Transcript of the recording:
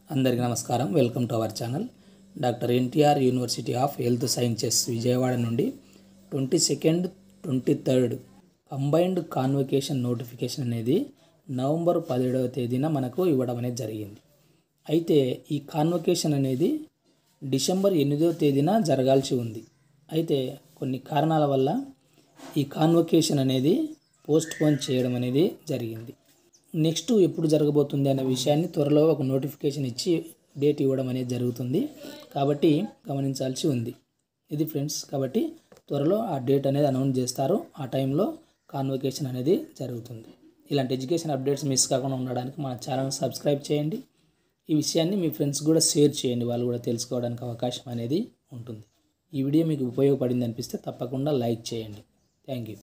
అందరికీ నమస్కారం welcome to our channel doctor NTR university of health sciences Vijayawada నుండి twenty second twenty third combined convocation notification అనేది November పదిహేడవ తేదీన మనకు ఇవ్వడం అనేది జరిగింది అయితే ఈ కాన్వకేషన్ అనేది డిసెంబర్ ఎనిమిదవ తేదీన జరగాల్సి ఉంది అయితే కొన్ని కారణాల వల్ల ఈ కాన్వకేషన్ అనేది పోస్ట్ పోన్ చేయడం అనేది జరిగింది నెక్స్ట్ ఎప్పుడు జరగబోతుంది అనే విషయాన్ని త్వరలో ఒక నోటిఫికేషన్ ఇచ్చి డేట్ ఇవ్వడం అనేది జరుగుతుంది కాబట్టి గమనించాల్సి ఉంది ఇది ఫ్రెండ్స్ కాబట్టి త్వరలో ఆ డేట్ అనేది అనౌన్స్ చేస్తారు ఆ టైంలో కాన్వకేషన్ అనేది జరుగుతుంది ఇలాంటి ఎడ్యుకేషన్ అప్డేట్స్ మిస్ కాకుండా ఉండడానికి మన ఛానల్ సబ్స్క్రైబ్ చేయండి ఈ విషయాన్ని మీ ఫ్రెండ్స్ కూడా షేర్ చేయండి వాళ్ళు కూడా తెలుసుకోవడానికి అవకాశం అనేది ఉంటుంది ఈ వీడియో మీకు ఉపయోగపడింది అనిపిస్తే తప్పకుండా లైక్ చేయండి థ్యాంక్ యూ